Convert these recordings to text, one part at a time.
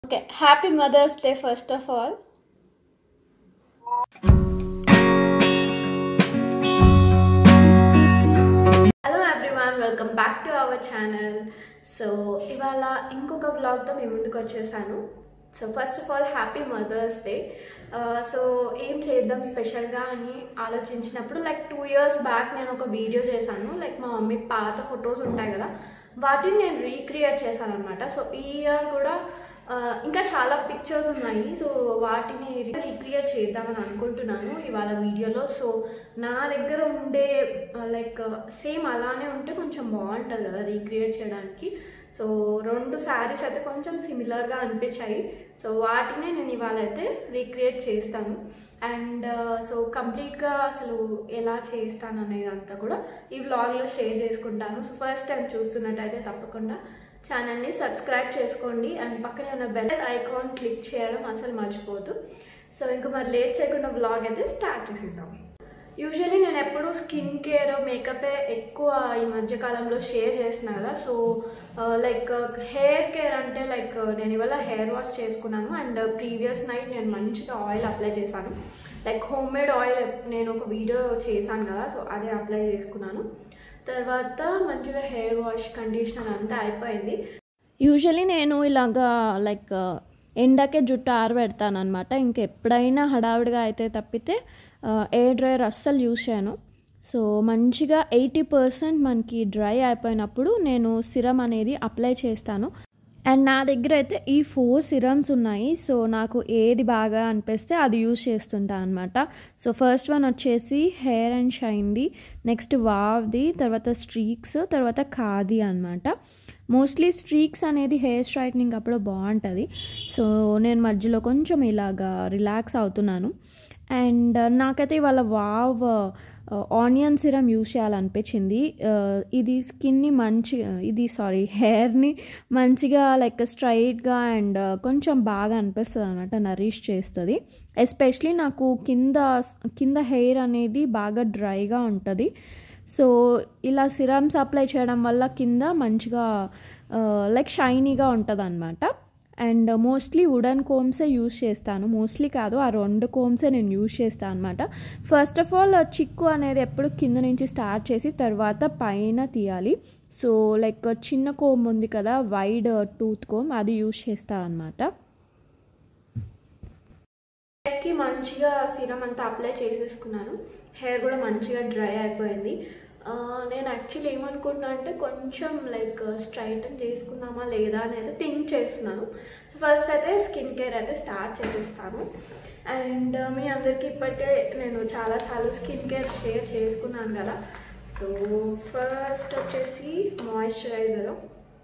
Okay, happy Mother's Day first of all. Hello everyone welcome back to our channel so ఇవాళ ఇంకొక వ్లాగ్తో మేము ముందుకు వచ్చేసాను so first of all happy mother's day so ఏం చేద్దాం స్పెషల్గా అని ఆలోచించినప్పుడు లైక్ టూ ఇయర్స్ బ్యాక్ నేను ఒక వీడియో చేశాను లైక్ మా మమ్మీ పాత ఫొటోస్ ఉంటాయి కదా వాటిని నేను రీక్రియేట్ చేశాను అనమాట సో ఈ ఇయర్ కూడా ఆ, ఇంకా చాలా పిక్చర్స్ ఉన్నాయి సో వాటిని రీక్రియేట్ చేద్దామని అనుకుంటున్నాను ఇవాళ వీడియోలో సో నా దగ్గర ఉండే లైక్ సేమ్ అలానే ఉంటే కొంచెం బాగుంటుంది కదా రీక్రియేట్ చేయడానికి సో రెండు శారీస్ అయితే కొంచెం సిమిలర్గా అనిపించాయి సో వాటినే నేను ఇవాళ అయితే రీక్రియేట్ చేస్తాను అండ్ సో కంప్లీట్గా అసలు ఎలా చేస్తాను అనేది అంతా కూడా ఈ వ్లాగ్లో షేర్ చేసుకుంటాను సో ఫస్ట్ టైం చూస్తున్నట్టయితే తప్పకుండా ఛానల్ని సబ్స్క్రైబ్ చేసుకోండి అండ్ పక్కనే ఉన్న బెల్ ఐకాన్ క్లిక్ చేయడం అసలు మర్చిపోదు సో ఇంకా మరి లేట్ చేయకుండా వ్లాగ్ అయితే స్టార్ట్ చేసేద్దాం యూజువలీ నేను ఎప్పుడు స్కిన్ కేర్ మేకపే ఎక్కువ ఈ మధ్య కాలంలో షేర్ చేస్తున్నా కదా సో లైక్ హెయిర్ కేర్ అంటే లైక్ నేను ఇవాళ హెయిర్ వాష్ చేసుకున్నాను అండ్ ప్రీవియస్ నైట్ నేను మంచిగా ఆయిల్ అప్లై చేశాను లైక్ హోమ్ మేడ్ ఆయిల్ నేను ఒక వీడియో చేశాను కదా సో అదే అప్లై చేసుకున్నాను తర్వాత మంచిగా హెయిర్ వాష్ కండిషనర్ అంతా అయిపోయింది యూజువలీ నేను ఇలాగా లైక్ ఎండకే జుట్టు ఆరబెడతాను అనమాట ఇంకెప్పుడైనా హడావిడిగా అయితే తప్పితే ఎయిర్ డ్రైయర్ అస్సలు యూజ్ చేయను సో మంచిగా ఎయిటీ పర్సెంట్ మనకి డ్రై అయిపోయినప్పుడు నేను సిరం అనేది అప్లై చేస్తాను అండ్ నా దగ్గర అయితే ఈ ఫోర్ సిరమ్స్ ఉన్నాయి సో నాకు ఏది బాగా అనిపిస్తే అది యూజ్ చేస్తుంటా అనమాట సో ఫస్ట్ వన్ వచ్చేసి హెయిర్ అండ్ షైన్ది నెక్స్ట్ వావ్ది తర్వాత స్ట్రీక్స్ తర్వాత ఖాదీ అనమాట మోస్ట్లీ స్ట్రీక్స్ అనేది హెయిర్ స్ట్రైట్నింగ్ అప్పుడు బాగుంటుంది సో నేను మధ్యలో కొంచెం ఇలాగా రిలాక్స్ అవుతున్నాను అండ్ నాకైతే ఇవాళ వావ్ ఆనియన్ సిరం యూజ్ చేయాలనిపించింది ఇది స్కిన్ని మంచి ఇది సారీ హెయిర్ని మంచిగా లైక్ స్ట్రైట్గా అండ్ కొంచెం బాగా అనిపిస్తుంది అనమాట నరిష్ చేస్తుంది ఎస్పెషలీ నాకు కింద కింద హెయిర్ అనేది బాగా డ్రైగా ఉంటుంది సో ఇలా సిరమ్స్ అప్లై చేయడం వల్ల కింద మంచిగా లైక్ షైనీగా ఉంటుంది అనమాట and mostly wooden combs use చేస్తాను మోస్ట్లీ కాదు ఆ రెండు కోమ్సే నేను యూస్ చేస్తాను అనమాట ఫస్ట్ ఆఫ్ ఆల్ చిక్కు అనేది ఎప్పుడు కింద నుంచి స్టార్ట్ చేసి తర్వాత పైన తీయాలి సో లైక్ చిన్న కోమ్ ఉంది కదా వైడ్ టూత్ కోమ్ అది యూస్ చేస్తాను అనమాట హెయిర్కి మంచిగా సిరం అంతా అప్లై చేసేసుకున్నాను హెయిర్ కూడా మంచిగా డ్రై అయిపోయింది నేను యాక్చువల్లీ ఏమనుకుంటున్నా అంటే కొంచెం లైక్ స్ట్రైటన్ చేసుకుందామా లేదా అనేది థింక్ చేస్తున్నాను సో ఫస్ట్ అయితే స్కిన్ కేర్ అయితే స్టార్ట్ చేసేస్తాను అండ్ మీ అందరికీ ఇప్పటికే నేను చాలాసార్లు స్కిన్ కేర్ షేర్ చేసుకున్నాను కదా సో ఫస్ట్ వచ్చేసి మాయిశ్చరైజర్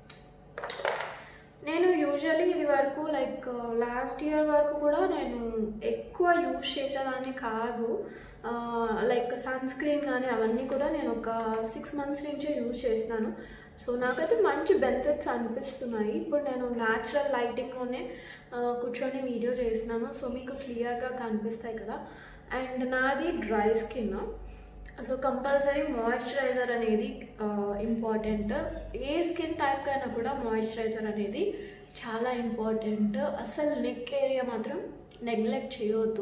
నేను యూజువల్లీ ఇది వరకు లైక్ లాస్ట్ ఇయర్ వరకు కూడా నేను ఎక్కువ యూజ్ చేసేదాన్ని కాదు లైక్ సన్ స్క్రీన్ కానీ అవన్నీ కూడా నేను ఒక సిక్స్ మంత్స్ నుంచే యూజ్ చేస్తున్నాను సో నాకైతే మంచి బెనిఫిట్స్ అనిపిస్తున్నాయి ఇప్పుడు నేను న్యాచురల్ లైటింగ్లోనే కూర్చొని వీడియో చేస్తున్నాను సో మీకు క్లియర్గా కనిపిస్తాయి కదా అండ్ నాది dry skin so compulsory moisturiser అనేది ఇంపార్టెంట్ ఏ స్కిన్ టైప్ అయినా కూడా మాయిశ్చరైజర్ అనేది చాలా ఇంపార్టెంట్ అసలు నెక్ ఏరియా మాత్రం నెగ్లెక్ట్ చేయొద్దు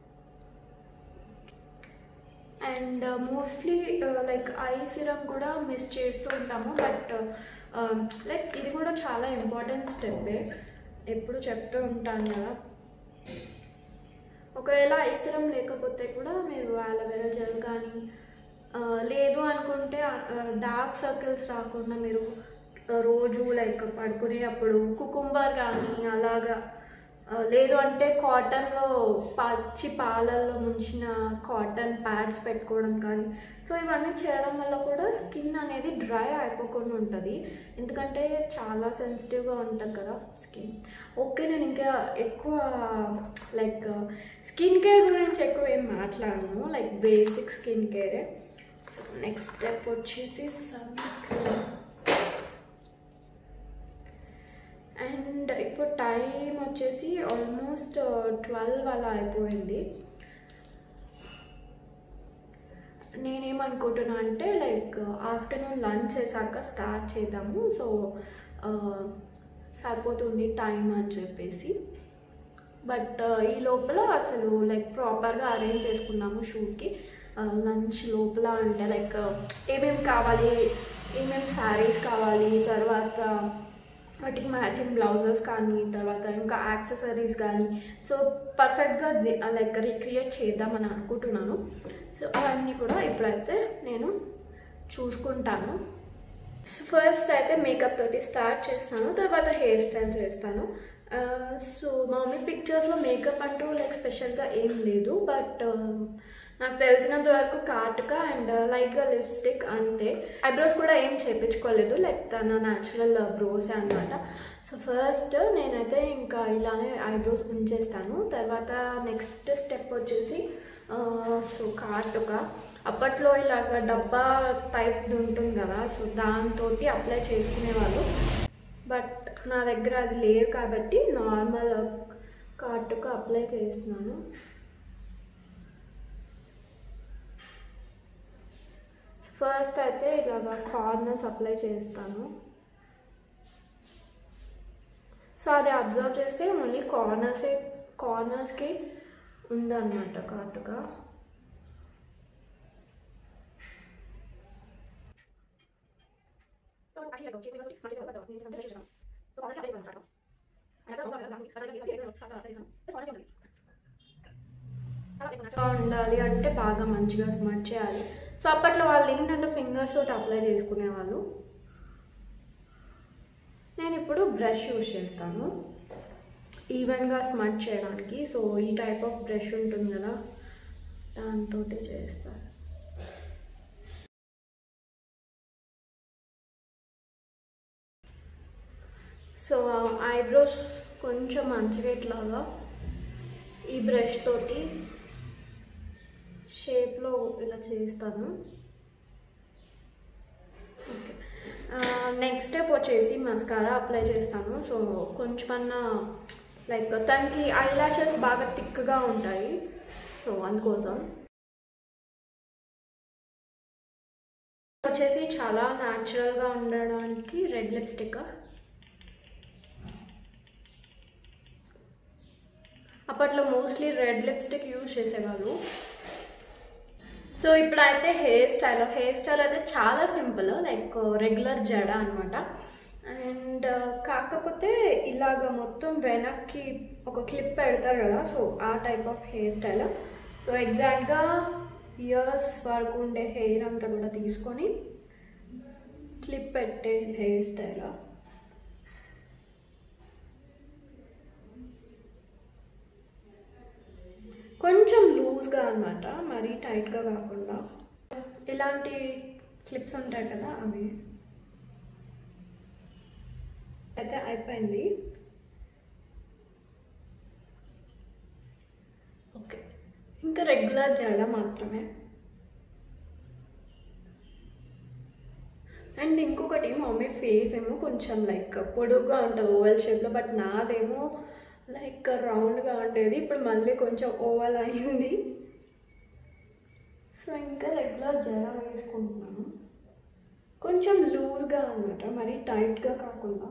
and mostly like eye serum కూడా మిస్ చేస్తూ ఉంటాము బట్ లైక్ ఇది కూడా చాలా ఇంపార్టెంట్ స్టెప్పే ఎప్పుడు చెప్తూ ఉంటాను కదా ఒకవేళ ఐ సిరం లేకపోతే కూడా మీరు అలోవెరా జెల్ కానీ లేదు అనుకుంటే డార్క్ సర్కిల్స్ రాకుండా మీరు రోజు లైక్ పడుకునేటప్పుడు కుకుంబర్ కానీ అలాగా లేదు అంటే కాటన్లో పచ్చి పాలల్లో ముంచిన కాటన్ ప్యాడ్స్ పెట్టుకోవడం కానీ సో ఇవన్నీ చేయడం వల్ల కూడా స్కిన్ అనేది డ్రై అయిపోకుండా ఉంటుంది ఎందుకంటే చాలా సెన్సిటివ్గా ఉంటుంది కదా స్కిన్ ఓకే నేను ఇంకా ఎక్కువ లైక్ స్కిన్ కేర్ గురించి ఎక్కువ ఏం మాట్లాడను లైక్ బేసిక్ స్కిన్ కేరే సో నెక్స్ట్ స్టెప్ వచ్చేసి సన్ స్క్రీన్ అండ్ ఇప్పుడు టైం వచ్చేసి ఆల్మోస్ట్ ట్వెల్వ్ అలా అయిపోయింది నేనేమనుకుంటున్నా అంటే లైక్ ఆఫ్టర్నూన్ లంచ్ చేశాక స్టార్ట్ చేద్దాము సో సరిపోతుంది టైం అని చెప్పేసి బట్ ఈ లోపల అసలు లైక్ ప్రాపర్గా అరేంజ్ చేసుకున్నాము షూట్కి లంచ్ లోపల అంటే లైక్ ఏమేమి కావాలి ఏమేమి శారీస్ కావాలి తర్వాత వాటికి మ్యాచింగ్ బ్లౌజెస్ కానీ తర్వాత ఇంకా యాక్సెసరీస్ కానీ సో పర్ఫెక్ట్గా లైక్ రీక్రియేట్ చేద్దామని అనుకుంటున్నాను సో అవన్నీ కూడా ఇప్పుడైతే నేను చూసుకుంటాను ఫస్ట్ అయితే మేకప్ తోటి స్టార్ట్ చేస్తాను తర్వాత హెయిర్ స్టైల్ చేస్తాను సో మా మమ్మీ పిక్చర్స్లో మేకప్ అంటూ లైక్ స్పెషల్గా ఏం లేదు బట్ నాకు తెలిసినంత వరకు కాటుక అండ్ లైట్గా లిప్స్టిక్ అంతే ఐబ్రోస్ కూడా ఏం చేయించుకోలేదు లైక్ తన న్యాచురల్ బ్రోస్ అనమాట సో ఫస్ట్ నేనైతే ఇంకా ఇలానే ఐబ్రోస్ ఉంచేస్తాను తర్వాత నెక్స్ట్ స్టెప్ వచ్చేసి సో కాటుక అప్పట్లో ఇలాగ డబ్బా టైప్ ఉంటుంది కదా సో దాంతో అప్లై చేసుకునేవాళ్ళు బట్ నా దగ్గర అది లేదు కాబట్టి నార్మల్ కాటుక అప్లై చేస్తున్నాను ఫస్ట్ అయితే ఇలాగ కార్నర్స్ అప్లై చేస్తాను సో అది అబ్జర్వ్ చేస్తే మళ్ళీ కార్నర్సే కార్నర్స్కి ఉందన్నమాట కాటుగా ఉండాలి అంటే బాగా మంచిగా స్మర్ట్ చేయాలి సో అప్పట్లో వాళ్ళు ఏంటంటే ఫింగర్స్ తోటి అప్లై చేసుకునేవాళ్ళు నేను ఇప్పుడు బ్రష్ యూజ్ చేస్తాను ఈవెన్గా స్మర్ట్ చేయడానికి సో ఈ టైప్ ఆఫ్ బ్రష్ ఉంటుంది కదా దాంతో చేస్తాను సో ఐబ్రోస్ కొంచెం మంచిగా ఇట్లాగా ఈ బ్రష్ తోటి షేప్లో ఇలా చేస్తాను ఓకే నెక్స్ట్ స్టెప్ వచ్చేసి మస్కారా అప్లై చేస్తాను సో కొంచెమన్నా లైక్ తనకి ఐ లాషెస్ బాగా థిక్గా ఉంటాయి సో అందుకోసం వచ్చేసి చాలా న్యాచురల్గా ఉండడానికి రెడ్ లిప్స్టిక్ అప్పట్లో మోస్ట్లీ రెడ్ లిప్స్టిక్ యూజ్ చేసేవాళ్ళు సో ఇప్పుడైతే హెయిర్ స్టైల్ హెయిర్ స్టైల్ అయితే చాలా సింపుల్ లైక్ రెగ్యులర్ జడ అనమాట అండ్ కాకపోతే ఇలాగ మొత్తం వెనక్కి ఒక క్లిప్ పెడతారు కదా సో ఆ type of hair style so ఎగ్జాక్ట్గా ఇయర్స్ వరకు ఉండే హెయిర్ అంతా కూడా తీసుకొని క్లిప్ పెట్టే హెయిర్ స్టైల్ కొంచెం లూజ్గా అనమాట మరీ టైట్గా కాకుండా ఇలాంటి క్లిప్స్ ఉంటాయి కదా అవి అయితే అయిపోయింది ఓకే ఇంకా రెగ్యులర్ జడ మాత్రమే అండ్ ఇంకొకటి మా మమ్మీ ఫేస్ ఏమో కొంచెం లైక్ పొడుగుగా ఉంటుంది ఓవెల్ షేప్లో బట్ నాదేమో లైక్ రౌండ్గా ఉండేది ఇప్పుడు మళ్ళీ కొంచెం ఓవల్ అయింది సో ఇంకా రెగ్యులర్ జడ వేసుకుంటున్నాను కొంచెం లూజ్గా అనమాట మరీ టైట్గా కాకుండా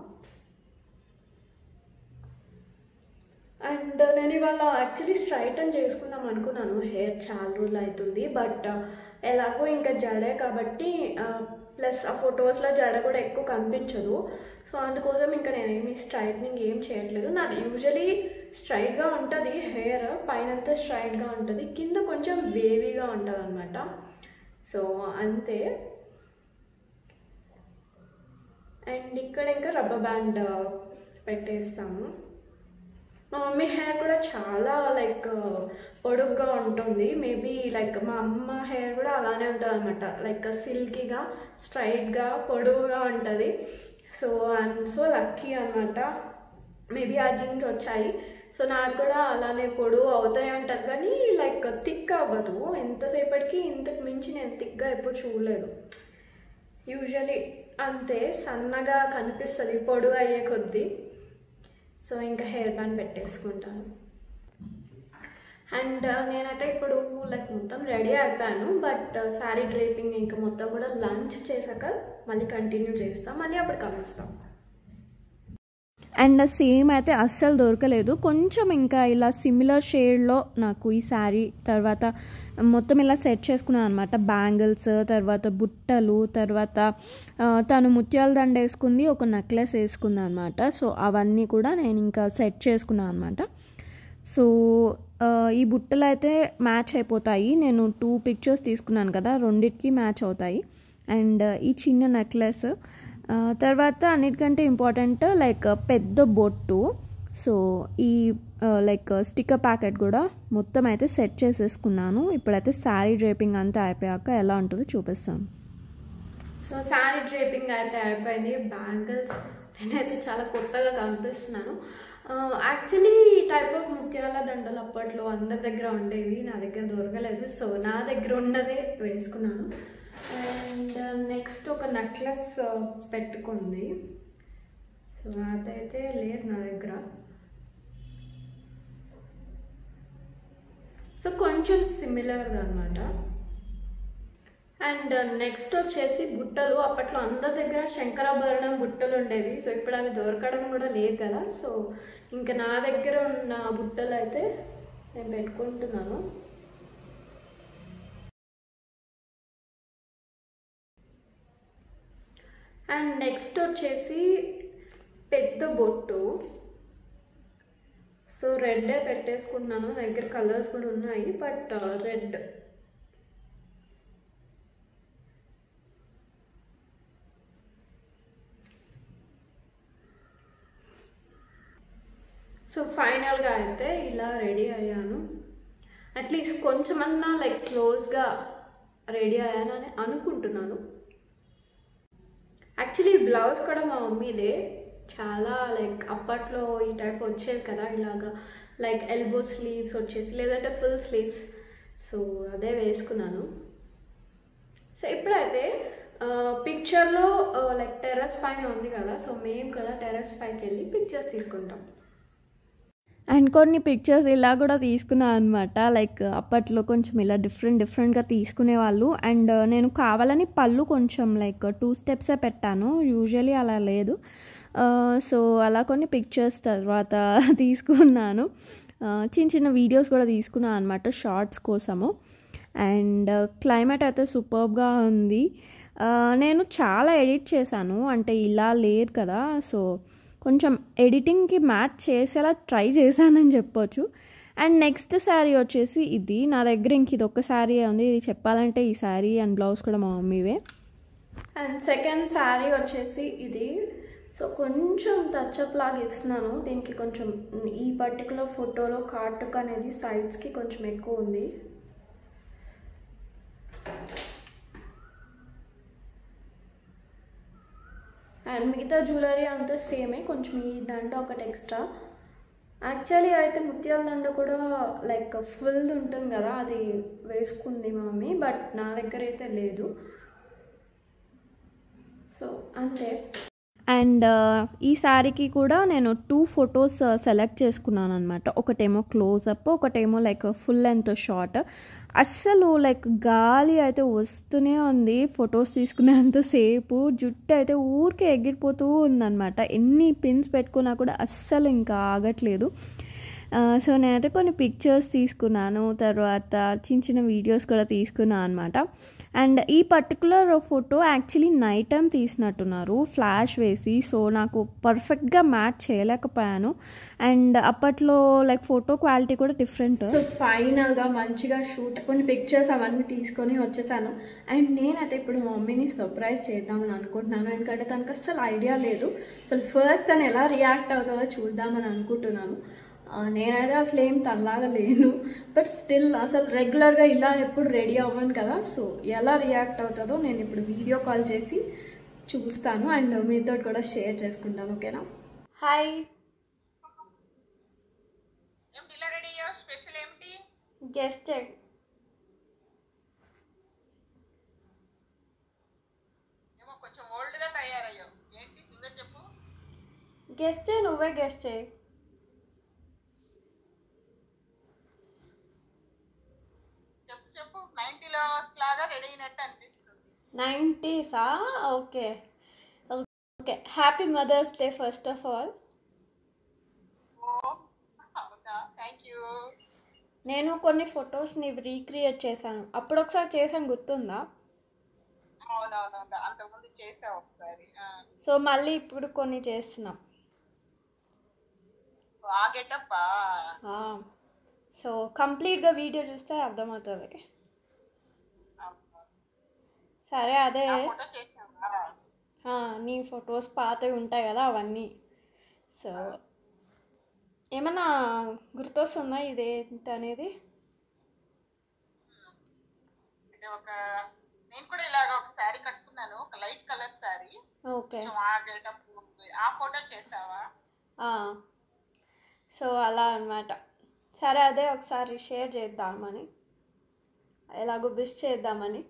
అండ్ నేను ఇవాళ యాక్చువల్లీ స్ట్రైటన్ చేసుకుందాం అనుకున్నాను హెయిర్ చాలా రోజులు అవుతుంది బట్ ఎలాగో ఇంకా జడే కాబట్టి ప్లస్ ఆ ఫొటోస్లో జడ కూడా ఎక్కువ కనిపించదు సో అందుకోసం ఇంకా నేనేమి స్ట్రైట్నింగ్ ఏం చేయట్లేదు నాది యూజువలీ స్ట్రైట్గా ఉంటుంది హెయిర్ పైనంతా స్ట్రైట్గా ఉంటుంది కింద కొంచెం వేవీగా ఉంటుంది అనమాట సో అంతే అండ్ ఇక్కడ ఇంకా రబ్బర్ బ్యాండ్ పెట్టేస్తాము మా మమ్మీ హెయిర్ కూడా చాలా లైక్ పొడుగ్గా ఉంటుంది మేబీ లైక్ మా అమ్మ హెయిర్ కూడా అలానే ఉంటుంది అనమాట లైక్ సిల్కీగా స్ట్రైట్గా పొడుగుగా ఉంటుంది సో ఐఎమ్ సో లక్కీ అనమాట మేబీ ఆ జీన్స్ వచ్చాయి సో నాకు కూడా అలానే పొడుగు అవుతాయి ఉంటుంది కానీ లైక్ థిక్ అవ్వదు ఎంతసేపటికి ఇంతకు మించి నేను థిక్గా ఎప్పుడు చూడలేదు యూజువలీ అంతే సన్నగా కనిపిస్తుంది పొడుగు అయ్యే కొద్దీ సో ఇంకా హెయిర్ బ్యాండ్ పెట్టేసుకుంటాను అండ్ నేనైతే ఇప్పుడు లైక్ మొత్తం రెడీ అయిపోయాను బట్ శారీ డ్రేపింగ్ ఇంకా మొత్తం కూడా లంచ్ చేశాక మళ్ళీ కంటిన్యూ చేస్తాం మళ్ళీ అప్పుడు కలుస్తాం అండ్ సేమ్ అయితే అస్సలు దొరకలేదు కొంచెం ఇంకా ఇలా సిమిలర్ షేడ్లో నాకు ఈ శారీ తర్వాత మొత్తం ఇలా సెట్ చేసుకున్నాను అనమాట బ్యాంగిల్స్ తర్వాత బుట్టలు తర్వాత ఆ, తను ముత్యాల దండ వేసుకుంది ఒక నెక్లెస్ వేసుకుంది అనమాట సో అవన్నీ కూడా నేను ఇంకా సెట్ చేసుకున్నాను అనమాట సో ఆ, ఈ బుట్టలు అయితే మ్యాచ్ అయిపోతాయి నేను టూ పిక్చర్స్ తీసుకున్నాను కదా రెండిటికి మ్యాచ్ అవుతాయి అండ్ ఈ చిన్న నెక్లెస్ ఆ, తర్వాత అన్నిటికంటే ఇంపార్టెంట్ లైక్ పెద్ద బొట్టు సో ఈ లైక్ స్టిక్కర్ ప్యాకెట్ కూడా మొత్తం అయితే సెట్ చేసేసుకున్నాను ఇప్పుడైతే శారీ డ్రేపింగ్ అంతా అయిపోయాక ఎలా ఉంటుందో చూపిస్తాను సో శారీ డ్రేపింగ్ అయితే అయిపోయింది బ్యాంగిల్స్ నేనైతే చాలా కొత్తగా కనిపిస్తున్నాను యాక్చువల్లీ ఈ టైప్ ఆఫ్ ముత్యాల దండలు అప్పట్లో అందరి దగ్గర ఉండేవి నా దగ్గర దొరకలేదు సో నా దగ్గర ఉన్నదే వేసుకున్నాను అండ్ నెక్స్ట్ ఒక నెక్లెస్ పెట్టుకుంది సో అదైతే లేదు నా దగ్గర సో కొంచెం సిమిలర్గా అనమాట అండ్ నెక్స్ట్ వచ్చేసి బుట్టలు అప్పట్లో అందరి దగ్గర శంకరాభరణం బుట్టలు ఉండేవి సో ఇప్పుడు అవి దొరకడం కూడా లేదు కదా సో ఇంకా నా దగ్గర ఉన్న బుట్టలు అయితే నేను పెట్టుకుంటున్నాను అండ్ నెక్స్ట్ వచ్చేసి పెద్ద బొట్టు సో రెడ్డే పెట్టేసుకుంటున్నాను నా దగ్గర కలర్స్ కూడా ఉన్నాయి బట్ రెడ్ సో ఫైనల్గా అయితే ఇలా రెడీ అయ్యాను అట్లీస్ట్ కొంచెమన్నా లైక్ క్లోజ్గా రెడీ అయ్యాను అని అనుకుంటున్నాను యాక్చువల్లీ బ్లౌజ్ కూడా మా మమ్మీదే చాలా లైక్ అప్పట్లో ఈ టైప్ వచ్చేవి కదా ఇలాగా లైక్ ఎల్బో స్లీవ్స్ వచ్చేసి లేదంటే ఫుల్ స్లీవ్స్ సో అదే వేసుకున్నాను సో ఇప్పుడైతే పిక్చర్లో లైక్ టెర్రస్ పైన ఉంది కదా సో మేము కూడా టెర్రస్ పైకి వెళ్ళి పిక్చర్స్ తీసుకుంటాం అండ్ కొన్ని పిక్చర్స్ ఇలా కూడా తీసుకున్నాను అనమాట లైక్ అప్పట్లో కొంచెం ఇలా డిఫరెంట్ డిఫరెంట్గా తీసుకునేవాళ్ళు అండ్ నేను కావాలని పళ్ళు కొంచెం లైక్ టూ స్టెప్సే పెట్టాను యూజువలీ అలా లేదు సో అలా కొన్ని పిక్చర్స్ తర్వాత తీసుకున్నాను ఆ, చిన్న చిన్న వీడియోస్ కూడా తీసుకున్నాను అనమాట షార్ట్స్ కోసము అండ్ క్లైమేట్ అయితే సూపర్గా ఉంది ఆ, నేను చాలా ఎడిట్ చేశాను అంటే ఇలా లేదు కదా సో కొంచెం ఎడిటింగ్కి మ్యాచ్ చేసేలా ట్రై చేశానని చెప్పొచ్చు అండ్ నెక్స్ట్ శారీ వచ్చేసి ఇది నా దగ్గర ఇంక ఇది ఒక్క శారీ ఉంది ఇది చెప్పాలంటే ఈ శారీ అండ్ బ్లౌజ్ కూడా మా మమ్మీవే అండ్ సెకండ్ శారీ వచ్చేసి ఇది సో కొంచెం టచ్అప్ లాగా ఇస్తున్నాను దీనికి కొంచెం ఈ పర్టికులర్ ఫోటోలో కాటుక అనేది సైడ్స్కి కొంచెం ఎక్కువ ఉంది అండ్ మిగతా జ్యువెలరీ అంతా సేమే కొంచెం ఈ దండ ఒకటి ఎక్స్ట్రా యాక్చువల్లీ అయితే ముత్యాల దండ కూడా లైక్ ఫుల్ ఉంటుంది కదా అది వేసుకుంది మా మమ్మీ బట్ నా దగ్గర అయితే లేదు సో అంతే అండ్ ఈ శారీకి కూడా నేను టూ ఫొటోస్ సెలెక్ట్ చేసుకున్నాను అనమాట ఒకటేమో క్లోజప్ ఒకటేమో లైక్ ఫుల్ లెంత్ షార్ట్ అస్సలు లైక్ గాలి అయితే వస్తూనే ఉంది ఫొటోస్ తీసుకునేంతసేపు జుట్టు అయితే ఊరికే ఎగిరిపోతూ ఉందన్నమాట ఎన్ని పిన్స్ పెట్టుకున్నా కూడా అస్సలు ఇంకా ఆగట్లేదు సో నేనైతే కొన్ని పిక్చర్స్ తీసుకున్నాను తర్వాత చిన్న చిన్న వీడియోస్ కూడా తీసుకున్నాను అనమాట అండ్ ఈ particular photo actually night time తీసినట్టున్నారు ఫ్లాష్ వేసి సో నాకు పర్ఫెక్ట్గా మ్యాచ్ చేయలేకపోయాను అండ్ అప్పట్లో లైక్ ఫోటో క్వాలిటీ కూడా డిఫరెంట్ సో ఫైనల్గా మంచిగా షూట్ కొన్ని పిక్చర్స్ అవన్నీ తీసుకొని వచ్చేసాను అండ్ నేనైతే ఇప్పుడు మా మమ్మీని సర్ప్రైజ్ చేద్దామని అనుకుంటున్నాను ఎందుకంటే తనకు అసలు ఐడియా లేదు అసలు ఫస్ట్ తను ఎలా రియాక్ట్ అవుతుందో చూద్దామని అనుకుంటున్నాను ఆ, నేనైతే అసలు ఏం తనలాగా లేను బట్ స్టిల్ అసలు రెగ్యులర్గా ఇలా ఎప్పుడు రెడీ అవ్వను కదా సో ఎలా రియాక్ట్ అవుతుందో నేను ఇప్పుడు వీడియో కాల్ చేసి చూస్తాను అండ్ మీతో కూడా షేర్ చేసుకుంటాను ఓకేనా హాయ్ ఏమిటి ఇలా రెడీ అయ్యావు స్పెషల్ ఏమిటి గెస్ట్ ఏమో కొంచెం ఓల్డ్ గా తయారయ్యావు ఏంటి నువ్వే చెప్పు గెస్ట్ నువ్వే గెస్ట్ చేయి చెప్పు చెప్పు నైన్టీలో లాగా రెడీ అయినట్టు అనిపిస్తుంది నైంటీసా okay okay happy mother's day first of all నేను కొన్ని ఫొటోస్ని రీక్రియేట్ చేశాను అప్పుడు ఒకసారి చేశాను గుర్తుందా అవునవునవును అంతకుముందు చేసావు ఒకసారి ఆ. సో మళ్ళీ ఇప్పుడు కొన్ని చేస్తున్నాం ఆ గెటప్ ఆ, సో కంప్లీట్గా వీడియో చూస్తే అర్థమవుతుంది సరే అదే ఫోటో చేసావా ఆ, నీ ఫొటోస్ పాతవి ఉంటాయి కదా అవన్నీ సో ఏమన్నా గుర్తొస్తుందా ఇదేంటి అనేది అంటే ఒక నేను కూడా ఇలాగ ఒక శారీ కట్టుకున్నాను ఒక లైట్ కలర్ శారీ ఓకే కొంచెం ఆ గెటప్ ఆ ఫోటో చేసావా ఆ, సో అలా అన్నమాట సరే అదే ఒకసారి షేర్ చేద్దామని ఎలాగో విష్ చేద్దామని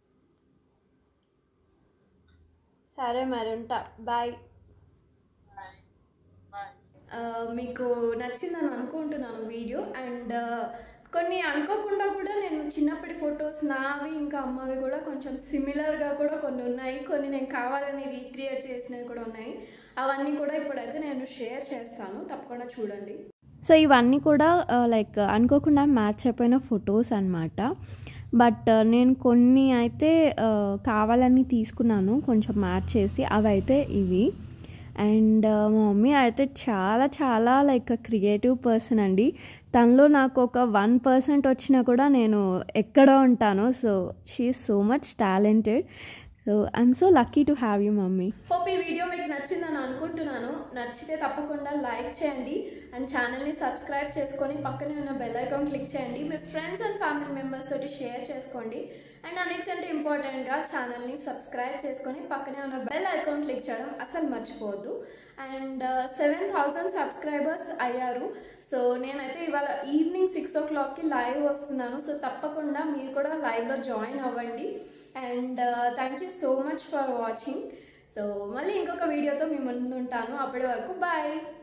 సరే మరి ఉంటా బాయ్ బాయ్ బాయ్ మీకు నచ్చిందని అనుకుంటున్నాను వీడియో అండ్ కొన్ని అనుకోకుండా కూడా నేను చిన్నప్పటి ఫొటోస్ నావి ఇంకా అమ్మవి కూడా కొంచెం సిమిలర్గా కూడా కొన్ని ఉన్నాయి కొన్ని నేను కావాలని రీక్రియేట్ చేసినవి కూడా ఉన్నాయి అవన్నీ కూడా ఇప్పుడైతే నేను షేర్ చేస్తాను తప్పకుండా చూడండి సో ఇవన్నీ కూడా లైక్ అనుకోకుండా మ్యాచ్ అయిపోయిన ఫొటోస్ అనమాట బట్ నేను కొన్ని అయితే ఆ, కావాలని తీసుకున్నాను కొంచెం మ్యాచ్ చేసి అవి అయితే ఇవి అండ్ మా మమ్మీ అయితే చాలా చాలా లైక్ క్రియేటివ్ పర్సన్ అండి తనలో నాకు ఒక వన్ పర్సెంట్ వచ్చినా కూడా నేను ఎక్కడ ఉంటాను so she so much talented so I'm so lucky to have you mummy hope ఈ వీడియో మీకు నచ్చిందని అనుకుంటున్నాను నచ్చితే తప్పకుండా లైక్ చేయండి అండ్ ఛానల్ని సబ్స్క్రైబ్ చేసుకొని పక్కనే ఉన్న బెల్ ఐకాన్ క్లిక్ చేయండి మీ ఫ్రెండ్స్ అండ్ ఫ్యామిలీ మెంబర్స్ తోటి షేర్ చేసుకోండి అండ్ అన్నిటికంటే ఇంపార్టెంట్గా ఛానల్ని సబ్స్క్రైబ్ చేసుకొని పక్కనే ఉన్న బెల్ ఐకాన్ క్లిక్ చేయడం అసలు మర్చిపోవద్దు అండ్ సెవెన్ థౌజండ్ సబ్స్క్రైబర్స్ అయ్యారు సో నేనైతే ఇవాళ ఈవినింగ్ సిక్స్ ఓ క్లాక్కి లైవ్ వస్తున్నాను సో తప్పకుండా మీరు కూడా లైవ్లో జాయిన్ అవ్వండి and thank you so much for watching so మళ్ళీ ఇంకొక వీడియోతో మీ ముందు ఉంటాను అప్పటి వరకు బాయ్